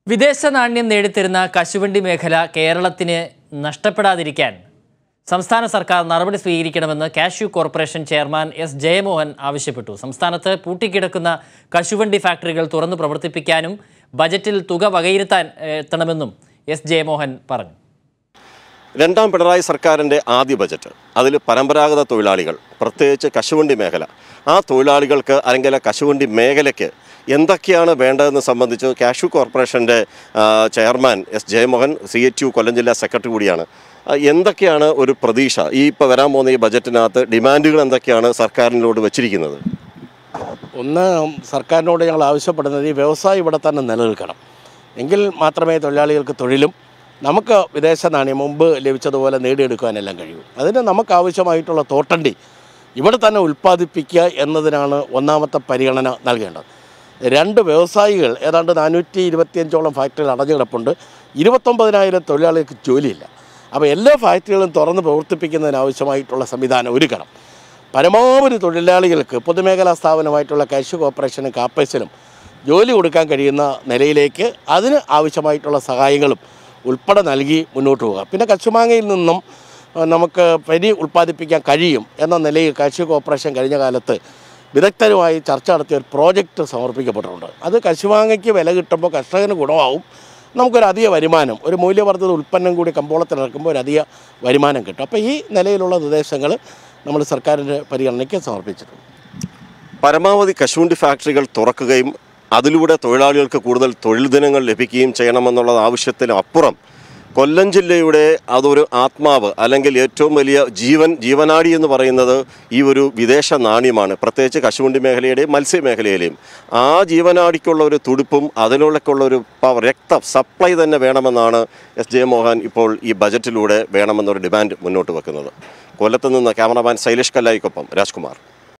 വിദേശ നാണ്യം നേടിത്തരുന്ന കശുവണ്ടി മേഖല കേരളത്തിന് നഷ്ടപ്പെടാതിരിക്കാൻ സംസ്ഥാന സർക്കാർ നടപടി സ്വീകരിക്കണമെന്ന് cashew corporation chairman S Jayamohan ആവശ്യപ്പെട്ടു സംസ്ഥാനത്ത് പൂട്ടിക്കിടക്കുന്ന കശുവണ്ടി ഫാക്ടറികൾ തുറന്നു പ്രവർത്തിപ്പിക്കാനും ബജറ്റിൽ തുക വകയിരുത്താൻ ഏഹ്, എത്തണമെന്നും എസ് ജയമോഹൻ പറഞ്ഞു രണ്ടാം പിണറായി സർക്കാരിൻ്റെ ആദ്യ ബജറ്റ് അതിൽ പരമ്പരാഗത തൊഴിലാളികൾ പ്രത്യേകിച്ച് കശുവണ്ടി മേഖല ആ തൊഴിലാളികൾക്ക് അല്ലെങ്കിൽ ആ കശുവണ്ടി മേഖലയ്ക്ക് എന്തൊക്കെയാണ് വേണ്ടതെന്ന് സംബന്ധിച്ച് കാഷ്യൂ കോർപ്പറേഷൻ്റെ ആ, chairman S Jayamohan C H U Kollam ജില്ലാ സെക്രട്ടറി കൂടിയാണ് ആ, എന്തൊക്കെയാണ് ഒരു പ്രതീക്ഷ ഈ ഇപ്പോൾ വരാൻ പോകുന്ന ഈ ബജറ്റിനകത്ത് ഡിമാൻഡുകൾ എന്തൊക്കെയാണ് സർക്കാരിനോട് വെച്ചിരിക്കുന്നത് ഒന്ന് സർക്കാരിനോട് ഞങ്ങൾ ആവശ്യപ്പെടുന്നത് ഈ വ്യവസായം ഇവിടെ തന്നെ നിലനിൽക്കണം എങ്കിൽ മാത്രമേ തൊഴിലാളികൾക്ക് തൊഴിലും നമുക്ക് വിദേശ നാണ്യം മുമ്പ് ലഭിച്ചതുപോലെ നേടിയെടുക്കാനെല്ലാം കഴിയൂ അതിന് നമുക്ക് ആവശ്യമായിട്ടുള്ള തോട്ടണ്ടി ഇവിടെ തന്നെ ഉൽപ്പാദിപ്പിക്കുക എന്നതിനാണ് ഒന്നാമത്തെ പരിഗണന നൽകേണ്ടത് രണ്ട് വ്യവസായികൾ ഏതാണ്ട് നാനൂറ്റി ഇരുപത്തിയഞ്ചോളം ഫാക്ടറികൾ അടഞ്ഞു കിടപ്പുണ്ട് ഇരുപത്തൊമ്പതിനായിരം തൊഴിലാളികൾക്ക് ജോലിയില്ല അപ്പോൾ എല്ലാ ഫാക്ടറികളും തുറന്ന് പ്രവർത്തിപ്പിക്കുന്നതിന് ആവശ്യമായിട്ടുള്ള സംവിധാനം ഒരുക്കണം പരമാവധി തൊഴിലാളികൾക്ക് പൊതുമേഖലാ സ്ഥാപനമായിട്ടുള്ള കാഷ്യൂ കോർപ്പറേഷനും കാപ്പേസിനും ജോലി കൊടുക്കാൻ കഴിയുന്ന നിലയിലേക്ക് അതിന് ആവശ്യമായിട്ടുള്ള സഹായങ്ങളും ഉൾപ്പെടെ നൽകി മുന്നോട്ട് പോകുക പിന്നെ കശുമാങ്ങയിൽ നിന്നും അഹ്, നമുക്ക് പരി ഉൽപ്പാദിപ്പിക്കാൻ കഴിയും എന്ന നിലയിൽ കാഷ്യൂ കോർപ്പറേഷൻ കഴിഞ്ഞ കാലത്ത് വിദഗ്ധരുമായി ചർച്ച നടത്തിയ ഒരു പ്രോജക്റ്റ് സമർപ്പിക്കപ്പെട്ടിട്ടുണ്ട് അത് കശുമാങ്ങയ്ക്ക് വില കിട്ടുമ്പോൾ കർഷകന് ഗുണമാവും നമുക്കൊരു അധിക വരുമാനം ഒരു മൂല്യവർദ്ധിത ഉൽപ്പന്നം കൂടി കമ്പോളത്തിലിറക്കുമ്പോൾ ഒരു അധിക വരുമാനം കിട്ടും അപ്പോൾ ഈ നിലയിലുള്ള നിർദ്ദേശങ്ങൾ നമ്മൾ സർക്കാരിൻ്റെ പരിഗണനയ്ക്ക് സമർപ്പിച്ചിട്ടുണ്ട് പരമാവധി കശുവണ്ടി ഫാക്ടറികൾ തുറക്കുകയും അതിലൂടെ തൊഴിലാളികൾക്ക് കൂടുതൽ തൊഴിൽ ദിനങ്ങൾ ലഭിക്കുകയും ചെയ്യണമെന്നുള്ള ആവശ്യത്തിന് അപ്പുറം കൊല്ലം ജില്ലയുടെ അതൊരു ആത്മാവ് അല്ലെങ്കിൽ ഏറ്റവും വലിയ ജീവൻ ജീവനാടി എന്ന് പറയുന്നത് ഈ ഒരു വിദേശ നാണ്യമാണ് പ്രത്യേകിച്ച് കശുവണ്ടി മേഖലയുടെയും മത്സ്യമേഖലയിലെയും ആ ജീവനാടിക്കുള്ള ഒരു തുടുപ്പും അതിനുള്ളക്കുള്ള ഒരു പവർ രക്ത സപ്ലൈ തന്നെ വേണമെന്നാണ് എസ് ജയമോഹൻ ഇപ്പോൾ ഈ ബജറ്റിലൂടെ വേണമെന്നൊരു ഡിമാൻഡ് മുന്നോട്ട് വെക്കുന്നത് കൊല്ലത്ത് നിന്ന് ക്യാമറമാൻ ശൈലേഷ് കല്ലായിക്കൊപ്പം രാജ്കുമാർ